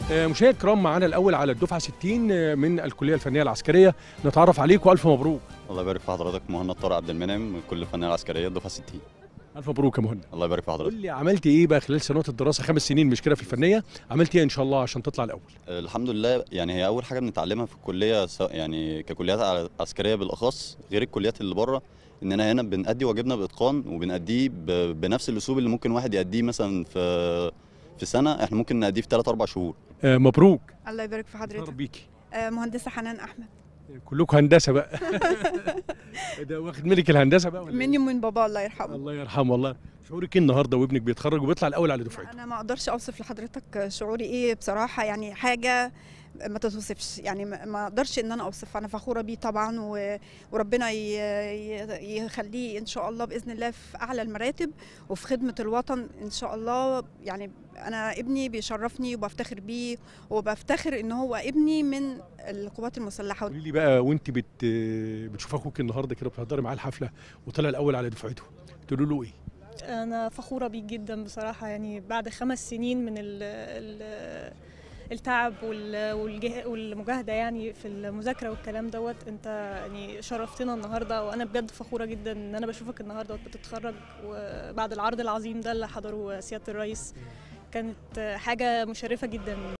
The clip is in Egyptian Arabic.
آه، مشاهد كرام معانا الاول على الدفعه 60 آه، من الكليه الفنيه العسكريه نتعرف عليك والف مبروك الله يبارك في حضرتك مهند طارق عبد المنعم من كل الفنيه العسكريه الدفعه 60 الف مبروك يا مهند الله يبارك في قول حضرتك لي عملت ايه بقى خلال سنوات الدراسه خمس سنين مش كده في الفنيه عملت ايه ان شاء الله عشان تطلع الاول آه، الحمد لله يعني هي اول حاجه بنتعلمها في الكليه سواء يعني ككليات ع- عسكريه بالاخص غير الكليات اللي بره اننا هنا بنأدي واجبنا باتقان وبنأديه ب- بنفس الاسلوب اللي ممكن واحد يأديه مثلا في في سنه احنا ممكن نأديه في 3 4 شهور آه، مبروك الله يبارك في يا حضرتك بيكي آه، مهندسة حنان أحمد كلكم هندسه بقى ده واخد منك الهندسه بقى ولا إيه؟ مني ومن بابا الله يرحمه الله يرحمه والله شعورك ايه النهارده وابنك بيتخرج وبيطلع الاول على دفعته أنا ما أقدرش أوصف لحضرتك شعوري إيه بصراحة يعني حاجة ما تتوصفش يعني ما ما اقدرش ان انا اوصف انا فخوره بيه طبعا و- وربنا ي- ي- يخليه ان شاء الله باذن الله في اعلى المراتب وفي خدمه الوطن ان شاء الله يعني انا ابني بيشرفني وبفتخر بيه وبفتخر ان هو ابني من القوات المسلحه قولي لي بقى وانت بت بتشوف اخوك النهارده كده بتحضري معاه الحفله وطلع الاول على دفعته تقولوا له ايه أنا فخورة بيك جدا بصراحة يعني بعد خمس سنين من ال ال التعب وال- والجه- والمجاهدة يعني في المذاكرة والكلام دوت أنت يعني شرفتنا النهاردة وأنا بجد فخورة جدا إن أنا بشوفك النهاردة بتتخرج وبعد العرض العظيم ده اللي حضره سيادة الرئيس كانت حاجة مشرفة جدا